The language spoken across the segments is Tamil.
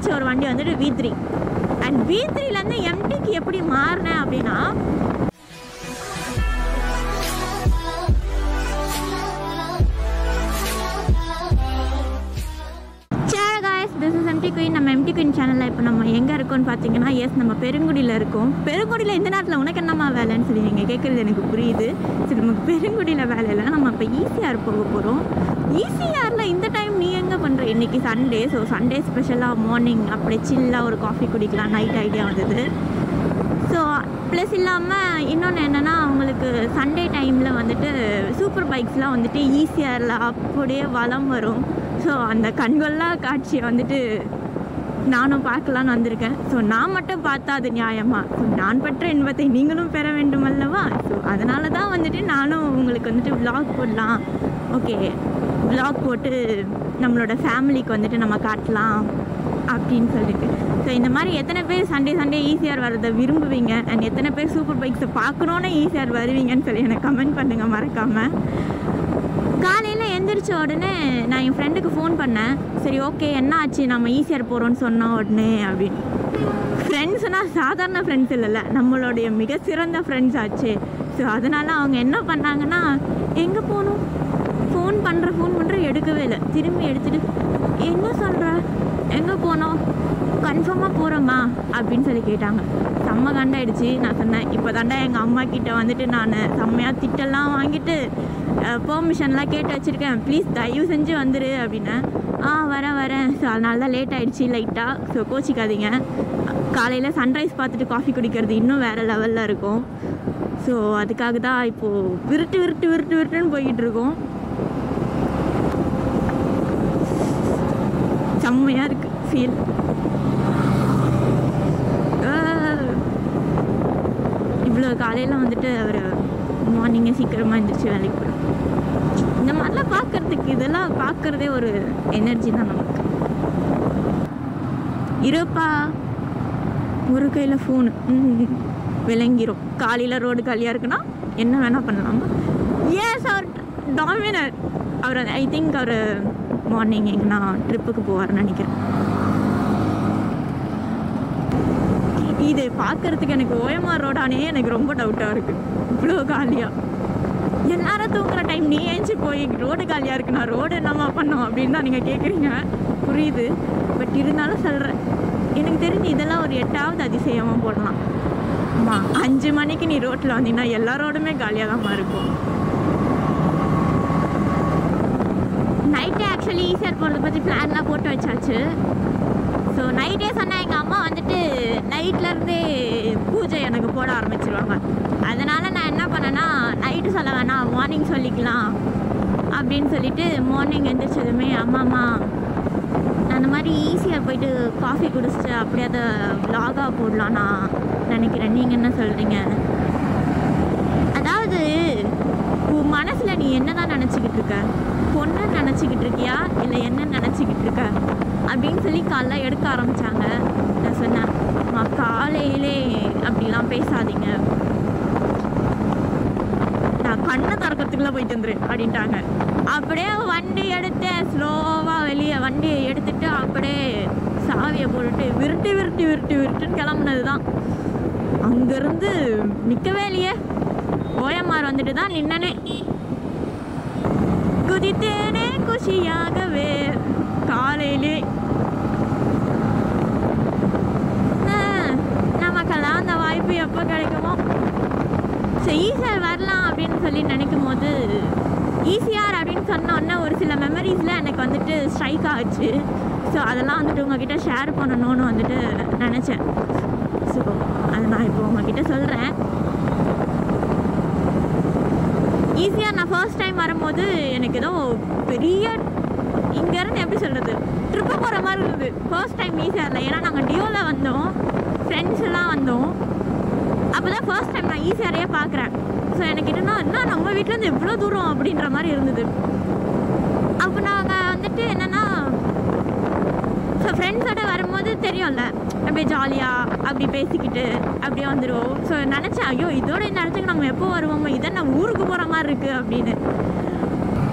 பிடிச்ச ஒரு வண்டி வந்துட்டு வி த்ரீ அண்ட் வி த்ரீலேருந்து எம்டிக்கு எப்படி மாறினேன் அப்படின்னா சேர guys this is MT queen நம்ம எம்டி குயின் சேனலில் இப்போ நம்ம எங்கே இருக்கோம்னு பார்த்தீங்கன்னா எஸ் நம்ம பெருங்குடியில் இருக்கோம் பெருங்குடியில் இந்த நேரத்தில் உனக்கு என்னம்மா வேலைன்னு சொல்லி நீங்கள் கேட்குறது எனக்கு புரியுது சரி நமக்கு பெருங்குடியில் வேலை இல்லை நம்ம இப்போ ஈசிஆர் போக போகிறோம் ஈசிஆரில் இந்த டைம் நீ எங்கே பண்ணுற இன்றைக்கி சண்டே ஸோ சண்டே ஸ்பெஷலாக மார்னிங் அப்படியே சில்லாக ஒரு காஃபி குடிக்கலாம் நைட் ஐடியா வந்தது ஸோ ப்ளஸ் இல்லாமல் இன்னொன்று என்னென்னா அவங்களுக்கு சண்டே டைமில் வந்துட்டு சூப்பர் பைக்ஸ்லாம் வந்துட்டு ஈஸியாரில் அப்படியே வலம் வரும் ஸோ அந்த கண்கொள்ளா காட்சியை வந்துட்டு நானும் பார்க்கலான்னு வந்திருக்கேன் ஸோ நான் மட்டும் பார்த்தா அது நியாயமா ஸோ நான் பெற்ற இன்பத்தை நீங்களும் பெற வேண்டும் அல்லவா ஸோ அதனால தான் வந்துட்டு நானும் உங்களுக்கு வந்துட்டு vlog போடலாம் ஓகே vlog போட்டு நம்மளோட ஃபேமிலிக்கு வந்துட்டு நம்ம காட்டலாம் அப்படின்னு சொல்லிட்டு ஸோ இந்த மாதிரி எத்தனை பேர் சண்டே சண்டே ஈஸியார் வரதை விரும்புவீங்க அண்ட் எத்தனை பேர் சூப்பர் பைக்ஸை பார்க்கணுன்னு ஈஸியார் வருவீங்கன்னு சொல்லி எனக்கு கமெண்ட் பண்ணுங்கள் மறக்காமல் காலையில் எந்திரிச்ச உடனே நான் என் ஃப்ரெண்டுக்கு ஃபோன் பண்ணேன் சரி ஓகே என்ன ஆச்சு நம்ம ஈஸியார் போகிறோன்னு சொன்ன உடனே அப்படின்னு ஃப்ரெண்ட்ஸ்னால் சாதாரண ஃப்ரெண்ட்ஸ் இல்லைல்ல நம்மளுடைய மிக சிறந்த ஃப்ரெண்ட்ஸ் ஆச்சு ஸோ அதனால் அவங்க என்ன பண்ணாங்கன்னா எங்கே போகணும் ஃபோன் பண்ணுற ஃபோன் பண்ணுற எடுக்கவே இல்லை திரும்பி எடுத்துகிட்டு என்ன சொல்கிற எங்கே போனோம் கன்ஃபார்மாக போகிறோமா அப்படின்னு சொல்லி கேட்டாங்க செம்ம கண்டாயிடுச்சு நான் சொன்னேன் இப்போ தாண்டா எங்கள் அம்மா கிட்ட வந்துட்டு நான் செம்மையாக திட்டெல்லாம் வாங்கிட்டு பெர்மிஷன்லாம் கேட்டு வச்சுருக்கேன் ப்ளீஸ் தயவு செஞ்சு வந்துரு அப்படின்னேன் ஆ வரேன் வரேன் ஸோ அதனால தான் லேட் ஆகிடுச்சு லைட்டாக ஸோ கோச்சிக்காதீங்க காலையில் சன்ரைஸ் பார்த்துட்டு காஃபி குடிக்கிறது இன்னும் வேறு லெவலில் இருக்கும் ஸோ அதுக்காக தான் இப்போது விருட்டு விருட்டு விருட்டு விருட்டுன்னு போய்கிட்டு இருக்கோம் செம்மையாக இருக்குது ஃபீல் இவ்வளோ காலையில் வந்துட்டு அவர் மார்னிங்கே சீக்கிரமாக எழுந்திரிச்சு வேலைக்கு போகிறோம் இந்த மாதிரிலாம் பார்க்கறதுக்கு இதெல்லாம் பார்க்குறதே ஒரு எனர்ஜி தான் நமக்கு இருப்பா ஒரு கையில் ஃபோனு விளங்கிரும் காலையில் ரோடு காலியாக இருக்குன்னா என்ன வேணால் பண்ணலாமா ஏஸ் அவர் டாமினர் அவர் ஐ திங்க் அவர் மார்னிங் எங்கன்னா ட்ரிப்புக்கு போவார்னு நினைக்கிறேன் இது பார்க்கறதுக்கு எனக்கு ஓஎம்ஆர் ரோடானே எனக்கு ரொம்ப டவுட்டாக இருக்குது இவ்வளோ காலியாக எல்லாரும் தூங்குற டைம் நீ ஏஞ்சி போய் ரோடு காலியாக இருக்குண்ணா ரோடு என்னம்மா பண்ணோம் அப்படின்னு தான் நீங்கள் கேட்குறீங்க புரியுது பட் இருந்தாலும் சொல்கிறேன் எனக்கு தெரிஞ்சு இதெல்லாம் ஒரு எட்டாவது அதிசயமாக போடலாம் அம்மா அஞ்சு மணிக்கு நீ ரோட்டில் வந்தீங்கன்னா எல்லா ரோடுமே காலியாக தான் இருக்கும் நைட்டே ஆக்சுவலி ஈஸியாக போகிறத பற்றி பிளான்லாம் போட்டு வச்சாச்சு ஸோ நைட்டே சொன்னேன் எங்கள் அம்மா வந்துட்டு நைட்லேருந்தே பூஜை எனக்கு போட ஆரம்பிச்சிருவாங்க அதனால் நான் என்ன பண்ணேன்னா நைட்டு சொல்ல வேணாம் மார்னிங் சொல்லிக்கலாம் அப்படின்னு சொல்லிட்டு மார்னிங் எந்திரிச்சதுமே அம்மாம்மா நான் அந்த மாதிரி ஈஸியாக போயிட்டு காஃபி குடிச்சிட்டு அப்படியே அதை vlog-ஆ போடலாம் நான் நினைக்கிறேன் நீங்கள் என்ன சொல்கிறீங்க அதாவது உன் மனசில் நீ என்ன தான் நினச்சிக்கிட்டு இருக்க பொண்ணு நினச்சிக்கிட்டு இருக்கியா இல்லை என்ன நினச்சிக்கிட்டு இருக்க அப்படின்னு சொல்லி காலைல எடுக்க ஆரம்பித்தாங்க நான் சொன்னேன் அம்மா காலையிலே அப்படிலாம் பேசாதீங்க நான் கண்ணை திறக்கிறதுக்குள்ளே போயிட்டு வந்துரு அப்படின்ட்டாங்க அப்படியே வண்டி எடுத்து ஸ்லோவாக வெளியே வண்டியை எடுத்துட்டு அப்படியே சாவியை போட்டுட்டு விருட்டு விருட்டு விருட்டு விருட்டுன்னு கிளம்புனது தான் அங்கேருந்து நிற்கவே இல்லையே ஓஎம்ஆர் வந்துட்டு தான் நின்னனே குதித்தேனே குஷியாகவே காலையிலே ஆ, நமக்கெல்லாம் அந்த வாய்ப்பு எப்போ கிடைக்குமோ ஸோ ஈஸியார் வரலாம் அப்படின்னு சொல்லி நினைக்கும் போது ஈஸியார் அப்படின்னு சொன்ன உடனே ஒரு சில மெமரிஸில் எனக்கு வந்துட்டு ஸ்ட்ரைக் ஆச்சு ஸோ அதெல்லாம் வந்துட்டு உங்ககிட்ட ஷேர் பண்ணணும்னு வந்துட்டு நினச்சேன் ஸோ அதை நான் இப்போ உங்ககிட்ட சொல்கிறேன் ஈஸியாக நான் ஃபர்ஸ்ட் டைம் வரும்போது எனக்கு ஏதோ பெரிய இங்கேருந்து எப்படி சொல்கிறது ட்ரிப்பு போகிற மாதிரி இருந்தது ஃபர்ஸ்ட் டைம் ஈஸியாக ஏன்னா நாங்கள் டியோவில் வந்தோம் ஃப்ரெண்ட்ஸ் எல்லாம் வந்தோம் அப்போ தான் ஃபர்ஸ்ட் டைம் நான் ஈஸியாரையே பார்க்குறேன் ஸோ எனக்கு என்னன்னா என்ன நம்ம வீட்டிலேருந்து எவ்வளோ தூரம் அப்படின்ற மாதிரி இருந்தது அப்போ நாங்கள் வந்துட்டு என்னென்னா ஸோ ஃப்ரெண்ட்ஸோட வரும்போது தெரியும்ல அப்படியே ஜாலியாக அப்படி பேசிக்கிட்டு அப்படியே வந்துடுவோம் ஸோ நினச்சேன் ஐயோ இதோட இந்த இடத்துக்கு நம்ம எப்போ வருவோமோ இதை நம்ம ஊருக்கு போகிற மாதிரி இருக்குது அப்படின்னு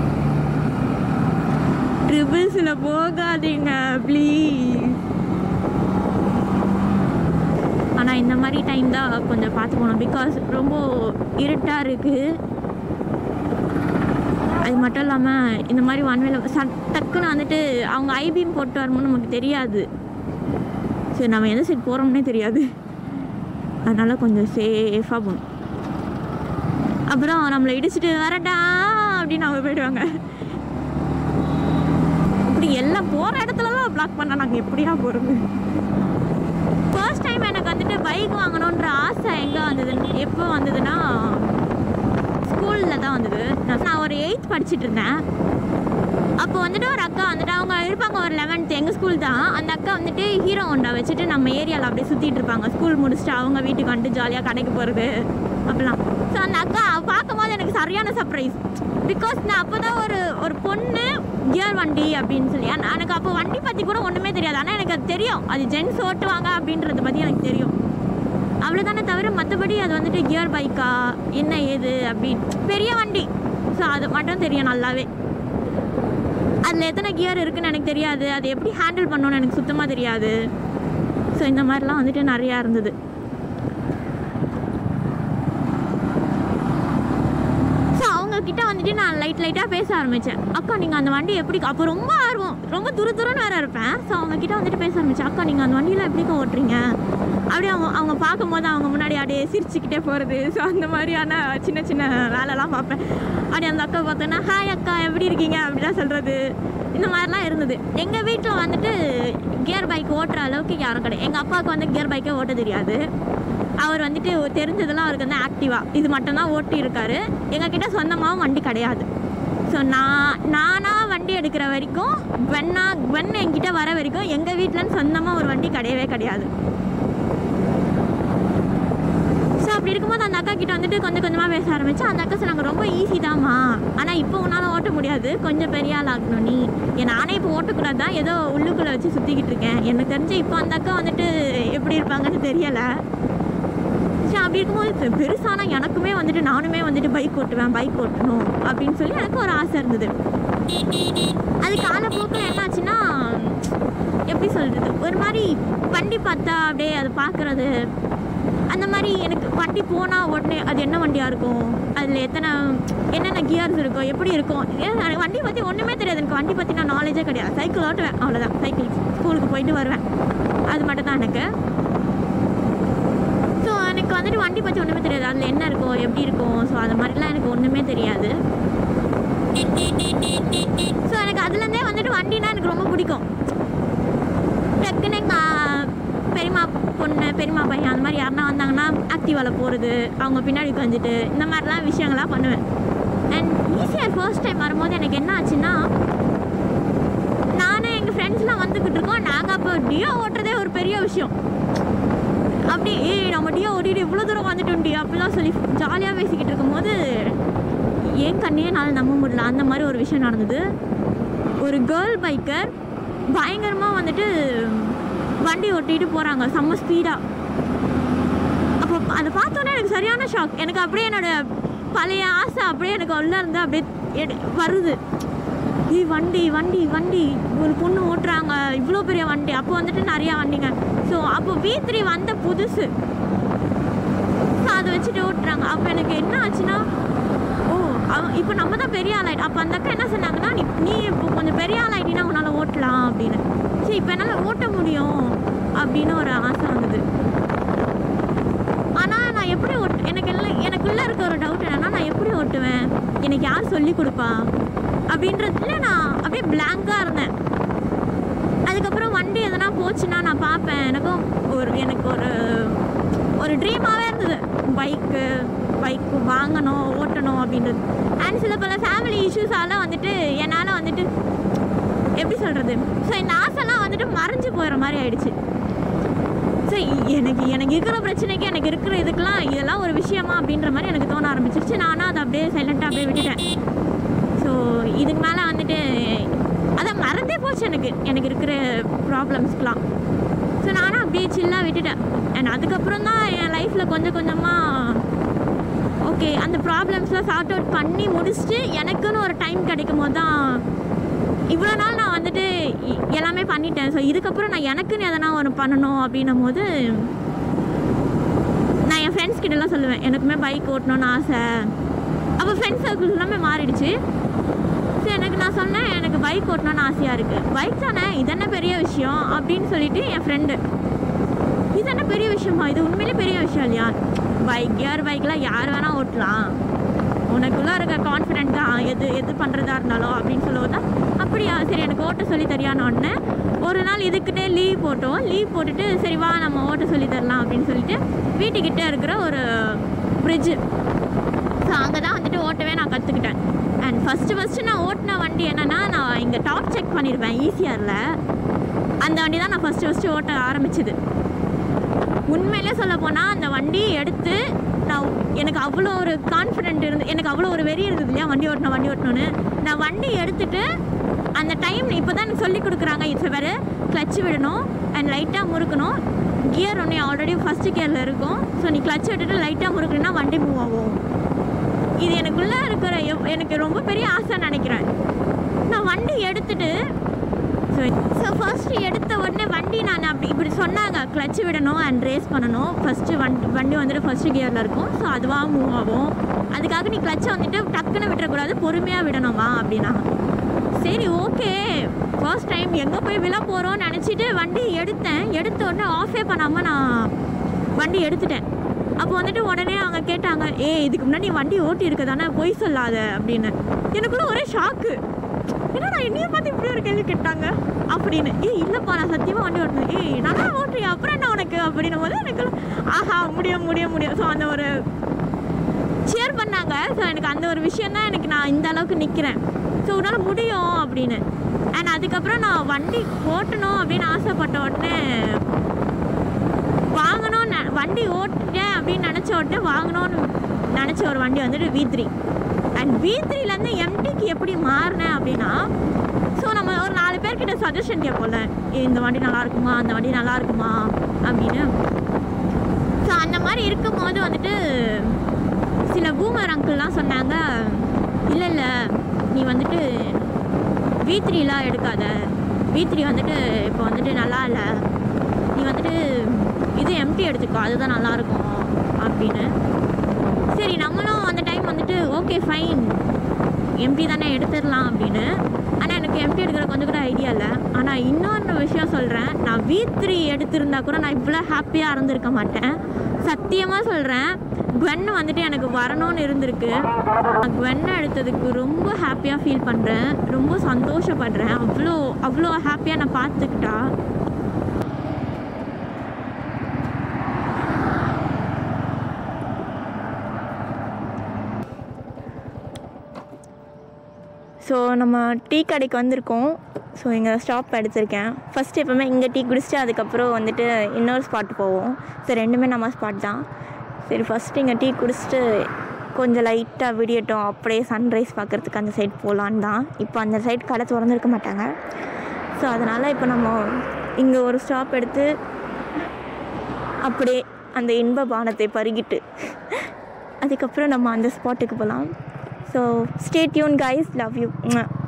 ட்ரிபிள்ஸில் போகாதீங்க ப்ளீஸ் இந்த மாதிரி டைம் தான் கொஞ்சம் பார்த்து போகணும் பிகாஸ் ரொம்ப இருட்டாக இருக்குது அது மட்டும் இல்லாமல் இந்த மாதிரி ஒன்வேல சட் டக்குன்னு வந்துட்டு அவங்க ஐபிஎம் போட்டு வரும்போது நமக்கு தெரியாது சரி நம்ம எந்த சைடு போகிறோம்னே தெரியாது அதனால் கொஞ்சம் சேஃபாக போகணும் அப்புறம் நம்மளை இடிச்சிட்டு வரட்டா அப்படின்னு அவங்க போயிடுவாங்க இப்படி எல்லாம் போகிற இடத்துலலாம் பிளாக் பண்ணால் நாங்கள் எப்படியா போகிறது ஃபர்ஸ்ட் டைம் எனக்கு வந்துட்டு பைக் வாங்கணுன்ற ஆசை எங்கே வந்ததுன்னு எப்போ வந்ததுன்னா ஸ்கூலில் தான் வந்தது நான் நான் ஒரு எயித் படிச்சுட்டு இருந்தேன் அப்போ வந்துட்டு ஒரு அக்கா வந்துட்டு அவங்க இருப்பாங்க ஒரு லெவன்த் எங்கள் ஸ்கூல் தான் அந்த அக்கா வந்துட்டு ஹீரோ ஹோண்டா வச்சுட்டு நம்ம ஏரியாவில் அப்படியே சுற்றிட்டு இருப்பாங்க ஸ்கூல் முடிச்சுட்டு அவங்க வீட்டுக்கு வந்துட்டு ஜாலியாக கடைக்கு போகிறது அப்படிலாம் ஸோ அந்த அக்கா பார்க்கும்போது எனக்கு சரியான சர்ப்ரைஸ் பிகாஸ் நான் அப்போ தான் ஒரு ஒரு பொண்ணு கியர் வண்டி அப்படின்னு சொல்லி ஆனா, எனக்கு அப்போ வண்டி பற்றி கூட ஒன்றுமே தெரியாது ஆனால் எனக்கு அது தெரியும் அது ஜென்ஸ் ஓட்டுவாங்க அப்படின்றத பற்றி எனக்கு தெரியும் அவ்வளோதானே தவிர மற்றபடி அது வந்துட்டு கியர் பைக்கா என்ன ஏது அப்படின்னு பெரிய வண்டி ஸோ அது மட்டும் தெரியும் நல்லாவே அதில் எத்தனை கியர் இருக்குன்னு எனக்கு தெரியாது அது எப்படி ஹேண்டில் பண்ணணும்னு எனக்கு சுத்தமாக தெரியாது ஸோ இந்த மாதிரிலாம் வந்துட்டு நிறையா இருந்தது ஸோ அவங்க கிட்ட வந்துட்டு நான் லைட் லைட்டாக பேச ஆரம்பித்தேன் அக்கா நீங்கள் அந்த வண்டி எப்படி அப்போ ரொம்ப ஆர்வம் ரொம்ப துரு துருன்னு வேற இருப்பேன் ஸோ அவங்க கிட்ட வந்துட்டு பேச ஆரம்பித்தேன் அக்கா நீங்கள் அந்த வண்டியில் எப்படிக்கா ஓட்டுறீங்க அப்படியே அவங்க அவங்க பார்க்கும்போது அவங்க முன்னாடி அப்படியே சிரிச்சுக்கிட்டே போகிறது ஸோ அந்த மாதிரியான சின்ன சின்ன வேலைலாம் பார்ப்பேன் அப்படியே அந்த அக்கா பார்த்தோன்னா ஹாய் அக்கா எப்படி இருக்கீங்க அப்படிலாம் சொல்கிறது இந்த மாதிரிலாம் இருந்தது எங்கள் வீட்டில் வந்துட்டு கியர் பைக் ஓட்டுற அளவுக்கு யாரும் கிடையாது எங்கள் அப்பாவுக்கு வந்து கியர் பைக்கே ஓட்ட தெரியாது அவர் வந்துட்டு தெரிஞ்சதெல்லாம் அவருக்கு வந்து ஆக்டிவா இது மட்டும்தான் ஓட்டி இருக்காரு எங்ககிட்ட சொந்தமாகவும் வண்டி கிடையாது ஸோ நான் நானாக வண்டி எடுக்கிற வரைக்கும் வெண்ணா வெண் என்கிட்ட வர வரைக்கும் எங்கள் வீட்டிலன்னு சொந்தமாக ஒரு வண்டி கிடையவே கிடையாது ஸோ அப்படி இருக்கும்போது அந்த அக்கா கிட்ட வந்துட்டு கொஞ்சம் கொஞ்சமாக பேச ஆரம்பிச்சு அந்த அக்கா சொன்னாங்க ரொம்ப ஈஸி தாம்மா ஆனால் இப்போ உன்னால் ஓட்ட முடியாது கொஞ்சம் பெரிய ஆள் ஆகணும் நீ ஏன் நானே இப்போ ஓட்டக்கூடாது தான் ஏதோ உள்ளுக்குள்ளே வச்சு சுற்றிக்கிட்டு இருக்கேன் எனக்கு தெரிஞ்சு இப்போ அந்த அக்கா வந்துட்டு எப்படி இருப்பாங்கன்னு தெரியலை சரி அப்படி இருக்கும்போது பெ- பெருசானா எனக்குமே வந்துட்டு நானுமே வந்துட்டு பைக் ஓட்டுவேன் பைக் ஓட்டணும் அப்படின்னு சொல்லி எனக்கு ஒரு ஆசை இருந்தது அது காலப்போக்கில் என்னாச்சுன்னா எப்படி சொல்கிறது ஒரு மாதிரி வண்டி பார்த்தா அப்படியே அதை பார்க்குறது அந்த மாதிரி எனக்கு வண்டி போனால் உடனே அது என்ன வண்டியாக இருக்கும் அதில் எத்தனை என்னென்ன கியர்ஸ் இருக்கும் எப்படி இருக்கும் ஏன் எனக்கு வண்டி பற்றி ஒன்றுமே தெரியாது எனக்கு வண்டி பற்றி நான் நாலேஜே கிடையாது சைக்கிள் ஓட்டுவேன் அவ்வளோதான் சைக்கிள் ஸ்கூலுக்கு போயிட்டு வருவேன் அது மட்டும் தான் எனக்கு ஸோ எனக்கு வந்துட்டு வண்டி பற்றி ஒன்றுமே தெரியாது அதில் என்ன இருக்கும் எப்படி இருக்கும் ஸோ அது மாதிரிலாம் எனக்கு ஒன்றுமே தெரியாது ஸோ எனக்கு அதுலேருந்தே வந்துட்டு வண்டினா எனக்கு ரொம்ப பிடிக்கும் டக்குன்னு எங்கள் பெரியம்மா பொண்ணு பெரியம்மா பையன் அந்த மாதிரி யாருனா வந்தாங்கன்னா ஆக்டிவாவில் போகிறது அவங்க பின்னாடி உட்காந்துட்டு இந்த மாதிரிலாம் விஷயங்கள்லாம் பண்ணுவேன் அண்ட் ஈஸியாக ஃபர்ஸ்ட் டைம் வரும்போது எனக்கு என்ன ஆச்சுன்னா நானும் எங்கள் ஃப்ரெண்ட்ஸ்லாம் வந்துக்கிட்டு இருக்கோம் நாங்கள் அப்போ டியோ ஓட்டுறதே ஒரு பெரிய விஷயம் அப்படி ஏய் நம்ம டியோ ஓட்டிட்டு இவ்வளோ தூரம் வந்துட்டோம் டி அப்படிலாம் சொல்லி ஜாலியாக பேசிக்கிட்டு இருக்கும்போது என் கண்ணையே என்னால் நம்ப முடியல அந்த மாதிரி ஒரு விஷயம் நடந்தது ஒரு கேர்ள் பைக்கர் பயங்கரமாக வந்துட்டு வண்டி ஓட்டிட்டு போகிறாங்க செம்ம ஸ்பீடாக அப்போ அதை பார்த்தோன்னே எனக்கு சரியான ஷாக் எனக்கு அப்படியே என்னோட பழைய ஆசை அப்படியே எனக்கு உள்ள இருந்து அப்படியே எடு வருது ஏய் வண்டி வண்டி வண்டி ஒரு பொண்ணு ஓட்டுறாங்க இவ்வளோ பெரிய வண்டி அப்போ வந்துட்டு நிறையா வண்டிங்க ஸோ அப்போ வி த்ரீ வந்த புதுசு ஸோ அதை வச்சுட்டு ஓட்டுறாங்க அப்போ எனக்கு என்ன ஆச்சுன்னா ஓ அவன் இப்போ நம்ம தான் பெரிய ஆள் ஆகிட்டு அப்போ அந்த அக்கா என்ன சொன்னாங்கன்னா நீ நீ இப்போ கொஞ்சம் பெரிய ஆள் ஆகிட்டீங்கன்னா உன்னால் ஓட்டலாம் அப்படின்னு சரி இப்போ என்னால் ஓட்ட முடியும் அப்படின்னு ஒரு ஆசை வந்தது ஆனால் நான் எப்படி ஓட்டு எனக்கு எல்லாம் எனக்குள்ளே இருக்க ஒரு டவுட் என்னன்னா நான் எப்படி ஓட்டுவேன் எனக்கு யார் சொல்லி கொடுப்பா அப்படின்றதுல நான் அப்படியே பிளாங்காக இருந்தேன் அதுக்கப்புறம் வண்டி எதனா போச்சுன்னா நான் பார்ப்பேன் எனக்கும் ஒரு எனக்கு ஒரு ஒரு ட்ரீமாகவே இருந்தது பைக்கு பைக்கு வாங்கணும் ஓட்டணும் அப்படின்றது அண்ட் சில பல ஃபேமிலி இஷ்யூஸால் வந்துட்டு என்னால் வந்துட்டு எப்படி சொல்கிறது ஸோ இந்த ஆசைலாம் வந்துட்டு மறைஞ்சு போயிடுற மாதிரி ஆயிடுச்சு ஸோ எனக்கு எனக்கு இருக்கிற பிரச்சனைக்கு எனக்கு இருக்கிற இதுக்கெல்லாம் இதெல்லாம் ஒரு விஷயமா அப்படின்ற மாதிரி எனக்கு தோண ஆரம்பிச்சிருச்சு நானும் அதை அப்படியே சைலண்ட்டாக அப்படியே விட்டுட்டேன் ஸோ இதுக்கு மேலே வந்துட்டு அதை மறந்தே போச்சு எனக்கு எனக்கு இருக்கிற ப்ராப்ளம்ஸ்க்கெலாம் ஸோ நானும் அப்படியே சில்லாக விட்டுட்டேன் அண்ட் அதுக்கப்புறம் தான் என் லைஃப்பில் கொஞ்சம் கொஞ்சமாக ஓகே அந்த ப்ராப்ளம்ஸ்லாம் சார்ட் அவுட் பண்ணி முடிச்சுட்டு எனக்குன்னு ஒரு டைம் கிடைக்கும் போது தான் இவ்வளோ நாள் நான் வந்துட்டு இ- எல்லாமே பண்ணிட்டேன் ஸோ இதுக்கப்புறம் நான் எனக்குன்னு எதனா ஒன்று பண்ணணும் அப்படின்னும் போது நான் என் ஃப்ரெண்ட்ஸ் கிட்டலாம் சொல்லுவேன் எனக்குமே பைக் ஓட்டணும்னு ஆசை அப்போ ஃப்ரெண்ட்ஸ் சர்க்கிள் எல்லாமே மாறிடுச்சு ஸோ எனக்கு நான் சொன்னேன் எனக்கு பைக் ஓட்டணும்னு ஆசையாக இருக்குது பைக் தானே இதென்ன பெரிய விஷயம் அப்படின்னு சொல்லிட்டு என் ஃப்ரெண்டு இது என்ன பெரிய விஷயமா இது உண்மையிலே பெரிய விஷயம் இல்லையா பைக் கியர் பைக்லாம் யார் வேணால் ஓட்டலாம் உனக்குள்ளே இருக்க கான்ஃபிடென்ட் தான் எது எது பண்ணுறதா இருந்தாலும் அப்படின்னு சொல்லுவோம் தான் அப்படியா சரி எனக்கு ஓட்ட சொல்லி தரியான்னு உடனே ஒரு நாள் இதுக்குன்னே லீவ் போட்டோம் லீவ் போட்டுட்டு சரி வா நம்ம ஓட்ட சொல்லி தரலாம் அப்படின்னு சொல்லிட்டு வீட்டுக்கிட்ட இருக்கிற ஒரு ஃப்ரிட்ஜு ஸோ அங்கே தான் வந்துட்டு ஓட்டவே நான் கற்றுக்கிட்டேன் அண்ட் ஃபஸ்ட்டு ஃபஸ்ட்டு நான் ஓட்டின வண்டி என்னென்னா நான் இங்கே டாப் செக் பண்ணியிருப்பேன் ஈஸியாரில் அந்த வண்டி தான் நான் ஃபஸ்ட்டு ஃபஸ்ட்டு ஓட்ட ஆரம்பிச்சது உண்மையிலே சொல்ல போனால் அந்த வண்டி எடுத்து நான் எனக்கு அவ்வளோ ஒரு கான்ஃபிடென்ட் இருந்து எனக்கு அவ்வளோ ஒரு வெறி இருந்தது இல்லையா வண்டி ஓட்டணும் வண்டி ஓட்டணும்னு நான் வண்டி எடுத்துட்டு அந்த டைம் இப்போ தான் எனக்கு சொல்லி கொடுக்குறாங்க இப்போ வேறு கிளச் விடணும் அண்ட் லைட்டாக முறுக்கணும் கியர் ஒன்று ஆல்ரெடி ஃபஸ்ட்டு கியரில் இருக்கும் ஸோ நீ கிளச் விட்டுட்டு லைட்டாக முறுக்கணுன்னா வண்டி மூவ் ஆகும் இது எனக்குள்ளே இருக்கிற எவ்- எனக்கு ரொம்ப பெரிய ஆசை நினைக்கிறேன் நான் வண்டி எடுத்துட்டு ஸோ ஸோ ஃபர்ஸ்ட் எடுத்த உடனே வண்டி நான் அப்படி இப்படி சொன்னாங்க கிளச் விடணும் அண்ட் ரேஸ் பண்ணணும் ஃபஸ்ட்டு வண்டி வண்டி வந்துட்டு ஃபஸ்ட்டு கியரில் இருக்கும் ஸோ அதுவாக மூவ் ஆகும் அதுக்காக நீ கிளச்சை வந்துட்டு டக்குன்னு விட்டுறக்கூடாது பொறுமையாக விடணுமா அப்படின்னா சரி ஓகே ஃபர்ஸ்ட் டைம் எங்கே போய் விழ போகிறோம்னு நினச்சிட்டு வண்டி எடுத்தேன் எடுத்த உடனே ஆஃபே பண்ணாமல் நான் வண்டி எடுத்துட்டேன் அப்போ வந்துட்டு உடனே அவங்க கேட்டாங்க ஏ இதுக்கு முன்னாடி நீ வண்டி ஓட்டி இருக்க தானே பொய் சொல்லாத அப்படின்னு எனக்குள்ள ஒரே ஷாக்கு என்னடா என்னைய பார்த்து இப்படி ஒரு கேள்வி கேட்டாங்க அப்படின்னு ஏய் இல்லைப்பா நான் சத்தியமாக வண்டி ஓட்டினேன் ஏய் நல்லா ஓட்டுறியா அப்புறம் என்ன உனக்கு அப்படின்னும் போது எனக்கு ஆஹா முடியும் முடியும் முடியும் ஸோ அந்த ஒரு ஷேர் பண்ணாங்க ஸோ எனக்கு அந்த ஒரு விஷயம் தான் எனக்கு நான் இந்த அளவுக்கு நிற்கிறேன் ஸோ உன்னால் முடியும் அப்படின்னு அண்ட் அதுக்கப்புறம் நான் வண்டி ஓட்டணும் அப்படின்னு ஆசைப்பட்ட உடனே வாங்கணும் ந- வண்டி ஓட்டுட்டேன் அப்படின்னு நினச்ச உடனே வாங்கணும்னு நினச்ச ஒரு வண்டி வந்துட்டு வி த்ரீ அண்ட் வி த்ரீலேருந்து எம்டிக்கு எப்படி மாறினேன் அப்படின்னா ஸோ நம்ம ஒரு நாலு பேர்கிட்ட சஜஷன் கேட்போம்ல "ஏய், இந்த வண்டி நல்லா இருக்குமா அந்த வண்டி நல்லா இருக்குமா அப்படின்னு ஸோ அந்த மாதிரி இருக்கும்போது வந்துட்டு சில பூமர் அங்கிள்லாம் சொன்னாங்க இல்லை இல்லை நீ வந்துட்டு வி த்ரீலாம் எடுக்காத வி த்ரீ வந்துட்டு இப்போ வந்துட்டு நல்லா இல்லை நீ வந்துட்டு இது எம்டி எடுத்துக்கோ அதுதான் நல்லாயிருக்கும் அப்படின்னு சரி நம்மளும் அந்த டைம் வந்துட்டு ஓகே ஃபைன் எம்டி தானே எடுத்துடலாம் அப்படின்னு ஆனால் எனக்கு எம்டி எடுக்கிற கொஞ்சம் கூட ஐடியா இல்லை ஆனால் இன்னொன்று விஷயம் சொல்கிறேன் நான் வி த்ரீ எடுத்திருந்தா கூட நான் இவ்வளோ ஹாப்பியாக இருந்திருக்க மாட்டேன் சத்தியமாக சொல்கிறேன் குவென் வந்துட்டு எனக்கு வரணும்னு இருந்திருக்கு நான் குவென்னை எடுத்ததுக்கு ரொம்ப ஹாப்பியாக ஃபீல் பண்ணுறேன் ரொம்ப சந்தோஷப்படுறேன் அவ்வளோ அவ்வளோ ஹாப்பியாக நான் பார்த்துக்கிட்டா ஸோ நம்ம டீ கடைக்கு வந்திருக்கோம் ஸோ இங்கே ஸ்டாப் எடுத்திருக்கேன் ஃபஸ்ட் எப்போவுமே இங்கே டீ குடிச்சிட்டு அதுக்கப்புறம் வந்துட்டு இன்னொரு ஸ்பாட் போவோம் ஸோ ரெண்டுமே நம்ம ஸ்பாட் தான் சரி ஃபஸ்ட்டு இங்கே டீ குடிச்சிட்டு கொஞ்சம் லைட்டாக விடியட்டும் அப்படியே சன்ரைஸ் பார்க்குறதுக்கு அந்த சைடு போகலான்னு தான் இப்போ அந்த சைடு கடை திறந்துருக்க மாட்டாங்க ஸோ அதனால் இப்போ நம்ம இங்கே ஒரு ஸ்டாப் எடுத்து அப்படியே அந்த இன்ப பானத்தை பருகிட்டு அதுக்கப்புறம் நம்ம அந்த ஸ்பாட்டுக்கு போகலாம் so stay tuned guys love you